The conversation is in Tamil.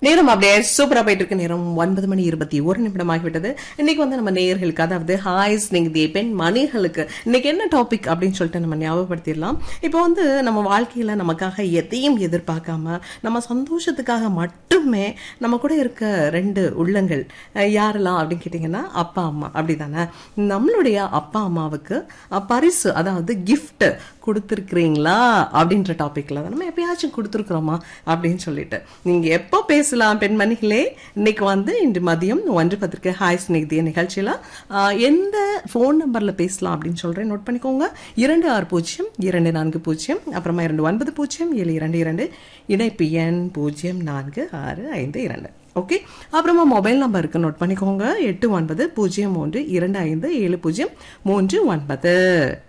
நேரம் அப்படியே சூப்பரா போயிட்டு இருக்கு நேரம் ஒன்பது மணி இருபத்தி ஒரு நிமிடம் ஆகிவிட்டது இன்னைக்கு வந்து நம்ம நேயர்களுக்கு அதாவது ஹாய் ஸ்நேகிதி பெண் மணிகளுக்கு இன்னைக்கு என்ன டாபிக் அப்படின்னு சொல்லிட்டு நம்ம ஞாபகப்படுத்திடலாம் இப்போ வந்து நம்ம வாழ்க்கையில நமக்காக எதையும் எதிர்பார்க்காம நம்ம சந்தோஷத்துக்காக மட்டுமே நம்ம கூட இருக்க ரெண்டு உள்ளங்கள் அஹ், யாரெல்லாம் அப்படின்னு கேட்டிங்கன்னா அப்பா அம்மா அப்படிதானே நம்மளுடைய அப்பா அம்மாவுக்கு அஹ், பரிசு அதாவது gift கொடுத்துருக்கிறீங்களா அப்படின்ற டாபிக்ல தான் நம்ம எப்பயாச்சும் கொடுத்துருக்குறோமா அப்படின்னு சொல்லிட்டு நீங்க எப்போ பேசலாம் பெண்மணிகளே இன்னைக்கு வந்து இன்று மதியம் ஒன்று பத்திரிக்கை ஹாய் ஸ்நேகிதிய நிகழ்ச்சியில ஆஹ், எந்த ஃபோன் நம்பர்ல பேசலாம் அப்படின்னு சொல்றேன் நோட் பண்ணிக்கோங்க இரண்டு ஆறு பூஜ்ஜியம் இரண்டு நான்கு பூஜ்ஜியம் அப்புறமா இரண்டு ஒன்பது பூஜ்ஜியம் ஏழு இரண்டு இரண்டு இணைப்பு எண் பூஜ்ஜியம் நான்கு ஆறு ஐந்து இரண்டு ஓகே அப்புறமா மொபைல் நம்பர் இருக்கு நோட் பண்ணிக்கோங்க எட்டு ஒன்பது பூஜ்ஜியம் மூன்று இரண்டு ஐந்து ஏழு பூஜ்ஜியம் மூன்று ஒன்பது